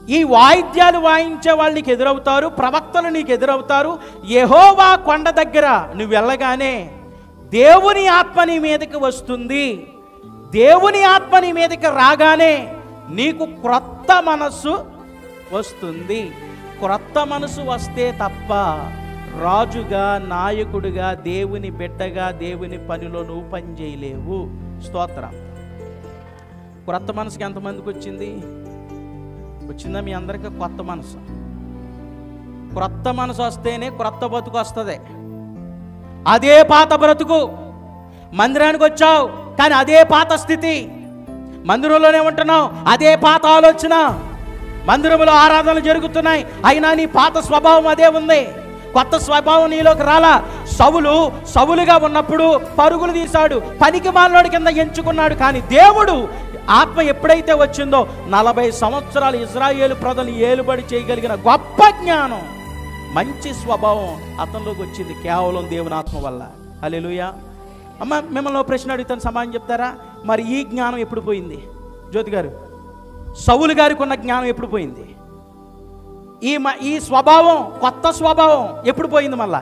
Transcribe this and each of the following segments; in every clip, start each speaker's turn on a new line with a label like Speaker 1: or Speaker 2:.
Speaker 1: ఈ వాయిద్యాలు వాయించే వాళ్ళు నీకు ఎదురవుతారు ప్రవక్తలు నీకు ఎదురవుతారు యెహోవా కొండ దగ్గర నువ్వు వెళ్ళగానే దేవుని ఆత్మ నీ మీదకి వస్తుంది దేవుని ఆత్మ నీ మీదకి రాగానే నీకు క్రొత్త మనస్సు వస్తుంది క్రొత్త మనసు వస్తే తప్ప రాజుగా నాయకుడిగా దేవుని బిడ్డగా దేవుని పనిలో నువ్వు పని చేయలేవు స్తోత్రం క్రొత్త మనసుకి ఎంతమందికి వచ్చింది వచ్చిందా మీ అందరికీ కొత్త మనసు క్రొత్త మనసు వస్తేనే క్రొత్త బతుకు వస్తుంది అదే పాత బ్రతుకు మందిరానికి వచ్చావు కానీ అదే పాత స్థితి మందిరంలోనే ఉంటున్నావు అదే పాత ఆలోచన మందిరంలో ఆరాధనలు జరుగుతున్నాయి అయినా నీ పాత స్వభావం అదే ఉంది కొత్త స్వభావం నీలోకి రాలా సవులు సవులుగా ఉన్నప్పుడు పరుగులు తీశాడు పనికి మాలోడి కింద ఎంచుకున్నాడు కానీ దేవుడు ఆత్మ ఎప్పుడైతే వచ్చిందో నలభై సంవత్సరాలు ఇజ్రాయేలు ప్రజలు ఏలుబడి చేయగలిగిన గొప్ప జ్ఞానం మంచి స్వభావం అతనిలోకి వచ్చింది కేవలం దేవుని ఆత్మ వల్ల హల్లెలూయా అమ్మ మిమ్మల్ని ఓ ప్రశ్న అడుగుతాను సమాధానం చెప్తారా మరి ఈ జ్ఞానం ఎప్పుడు పోయింది జ్యోతి గారు సౌలు గారికి ఉన్న జ్ఞానం ఎప్పుడు పోయింది ఈ మ- ఈ స్వభావం కొత్త స్వభావం ఎప్పుడు పోయింది మళ్ళా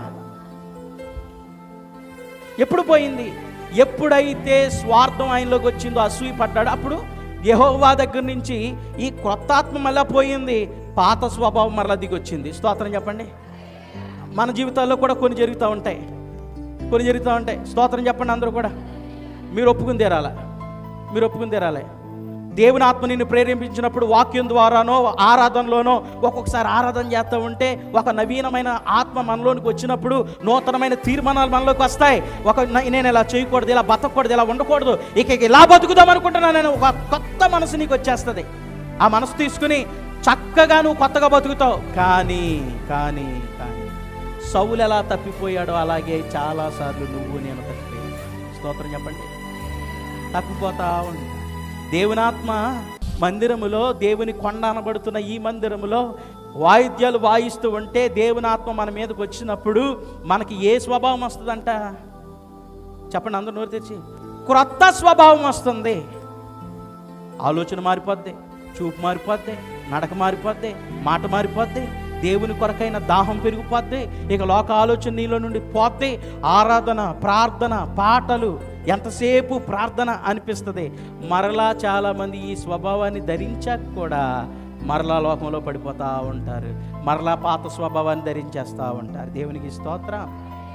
Speaker 1: ఎప్పుడు పోయింది ఎప్పుడైతే స్వార్థం ఆయనలోకి వచ్చిందో అసూయ పడ్డాడు అప్పుడు యెహోవా దగ్గర నుంచి ఈ క్రొత్త ఆత్మ మళ్ళా పోయింది పాత స్వభావం మరలా దిగి వచ్చింది స్తోత్రం చెప్పండి మన జీవితాల్లో కూడా కొన్ని జరుగుతూ ఉంటాయి కొన్ని జరుగుతూ ఉంటాయి స్తోత్రం చెప్పండి అందరూ కూడా మీరు ఒప్పుకుని తీరాల మీరు ఒప్పుకుని తీరాలి దేవుని ఆత్మ నిన్ను ప్రేరేపించినప్పుడు వాక్యం ద్వారానో ఆరాధనలోనో ఒక్కొక్కసారి ఆరాధన చేస్తూ ఉంటే ఒక నవీనమైన ఆత్మ మనలోనికి వచ్చినప్పుడు నూతనమైన తీర్మానాలు మనలోకి వస్తాయి ఒక న- నేను ఇలా చేయకూడదు ఇలా బతకూడదు ఇలా ఉండకూడదు ఇక ఇక ఇలా బతుకుదాం అనుకుంటున్నాను నేను ఒక కొత్త మనసు నీకు వచ్చేస్తుంది ఆ మనసు తీసుకుని చక్కగా నువ్వు కొత్తగా బతుకుతావు కానీ కానీ కానీ సౌలు ఎలా తప్పిపోయాడో అలాగే చాలాసార్లు నువ్వు నేను తప్పిపోయాను స్తోత్రం చెప్పండి తప్పిపోతా ఉంది దేవునాత్మ మందిరములో దేవుని కొండ అనబడుతున్న ఈ మందిరములో వాయిద్యాలు వాయిస్తూ ఉంటే దేవునాత్మ మన మీదకి వచ్చినప్పుడు మనకి ఏ స్వభావం వస్తుందంట చెప్పండి అందరూ నోరు తెచ్చి క్రొత్త స్వభావం వస్తుంది ఆలోచన మారిపోద్ది చూపు మారిపోద్ది నడక మారిపోద్ది మాట మారిపోద్ది దేవుని కొరకైన దాహం పెరిగిపోద్ది ఇక లోక ఆలోచన నీలో నుండి పోద్ది ఆరాధన ప్రార్థన పాటలు ఎంతసేపు ప్రార్థన అనిపిస్తుంది మరలా చాలామంది ఈ స్వభావాన్ని ధరించాక కూడా మరలా లోకంలో పడిపోతూ ఉంటారు మరలా పాత స్వభావాన్ని ధరించేస్తూ ఉంటారు దేవునికి స్తోత్రం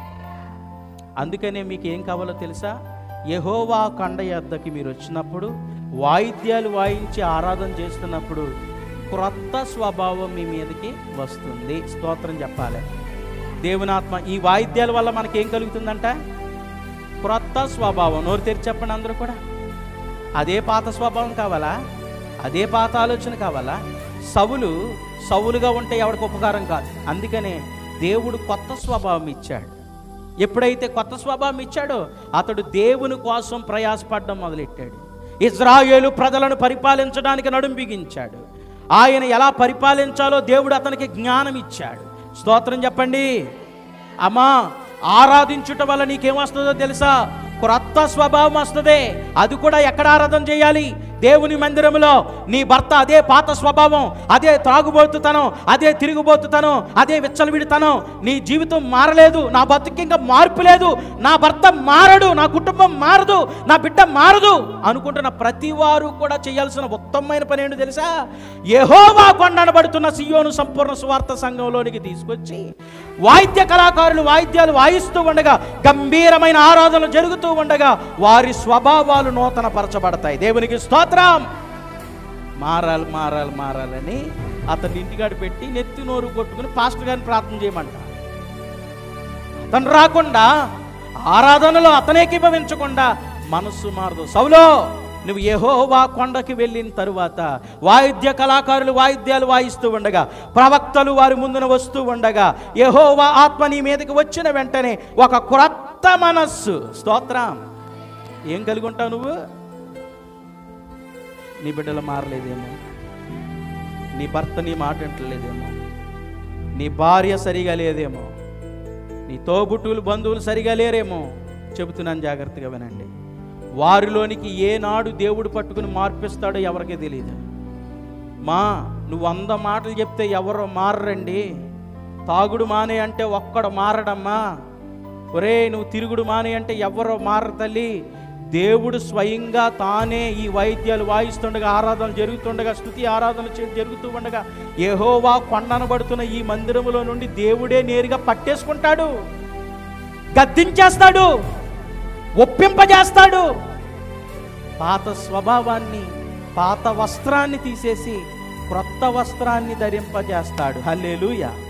Speaker 1: అందుకనే మీకు ఏం కావాలో తెలుసా యెహోవా కొండ యొద్దకి మీరు వచ్చినప్పుడు వాయిద్యాలు వాయించి ఆరాధన చేస్తున్నప్పుడు క్రొత్త స్వభావం మీ మీదకి వస్తుంది స్తోత్రం చెప్పాలి దేవునాత్మ ఈ వాయిద్యాల వల్ల మనకేం కలుగుతుందంట క్రొత్త స్వభావం నోరు తెరిచి చెప్పండి అందరూ కూడా అదే పాత స్వభావం కావాలా అదే పాత ఆలోచన కావాలా సవులు సవులుగా ఉంటే ఎవరికి ఉపకారం కాదు అందుకనే దేవుడు కొత్త స్వభావం ఇచ్చాడు ఎప్పుడైతే కొత్త స్వభావం ఇచ్చాడో అతడు దేవుని కోసం ప్రయాసపడడం మొదలెట్టాడు ఇజ్రాయేలు ప్రజలను పరిపాలించడానికి నడుం బిగించాడు ఆయన ఎలా పరిపాలించాలో దేవుడు అతనికి జ్ఞానం ఇచ్చాడు స్తోత్రం చెప్పండి అమ్మా ఆరాధించుట వల్ల నీకేమొస్తుందో తెలుసా క్రొత్త స్వభావం వస్తుంది అది కూడా ఎక్కడ ఆరాధన చేయాలి దేవుని మందిరంలో నీ భర్త అదే పాత స్వభావం అదే త్రాగుబోతుతనం అదే తిరుగుబోతుతనం అదే విచ్చలవిడితనం నీ జీవితం మారలేదు నా బతుకు ఇంకా మార్పు లేదు నా భర్త మారడు నా కుటుంబం మారదు నా బిడ్డ మారదు అనుకుంటున్న ప్రతి వారు కూడా చేయాల్సిన ఉత్తమమైన పని ఏంటో తెలుసా యెహోవా కొండనబడుతున్న సియోను సంపూర్ణ స్వార్థ సంఘంలోనికి తీసుకొచ్చి వాయిద్య కళాకారులు వాయిద్యాలు వాయిస్తూ ఉండగా గంభీరమైన ఆరాధనలు జరుగుతూ ఉండగా వారి స్వభావాలు నూతన పరచబడతాయి దేవునికి స్తోత్రం మారాలి మారాలి మారాలని అతన్ని ఇంటికాడ పెట్టి నెత్తి నోరు కొట్టుకుని పాస్టర్ గారిని ప్రార్థన చేయమంట అతను రాకుండా ఆరాధనలో అతనే కిభవించకుండా మనస్సు మారదు సౌలో నువ్వు యెహోవా కొండకి వెళ్ళిన తరువాత వాయిద్య కళాకారులు వాయిద్యాలు వాయిస్తూ ఉండగా ప్రవక్తలు వారి ముందున వస్తూ ఉండగా యెహోవా ఆత్మ నీ మీదకి వచ్చిన వెంటనే ఒక క్రొత్త మనస్సు స్తోత్రం ఏం కలిగి ఉంటావు నువ్వు నీ బిడ్డలు మారలేదేమో నీ భర్త నీ మాట వింటలేదేమో నీ భార్య సరిగా లేదేమో నీ తోబుట్టువులు బంధువులు సరిగా లేరేమో చెబుతున్నాను జాగ్రత్తగా వినండి వారిలోనికి ఏనాడు దేవుడు పట్టుకుని మార్పిస్తాడో ఎవరికీ తెలియదు మా నువ్వు వంద మాటలు చెప్తే ఎవరో మారరండి తాగుడు మానే అంటే ఒక్కడు మారడమ్మా ఒరే నువ్వు తిరుగుడు మానే అంటే ఎవరో మారరు తల్లి దేవుడు స్వయంగా తానే ఈ వాయిద్యాలు వాయిస్తుండగా ఆరాధనలు జరుగుతుండగా స్థుతి ఆరాధనలు చే- జరుగుతూ ఉండగా ఏహోవా కొండనబడుతున్న ఈ మందిరములో నుండి దేవుడే నేరుగా పట్టేసుకుంటాడు గద్దించేస్తాడు ఒప్పింపజేస్తాడు పాత స్వభావాన్ని పాత వస్త్రాన్ని తీసేసి క్రొత్త వస్త్రాన్ని ధరింపజేస్తాడు హల్లెలూయా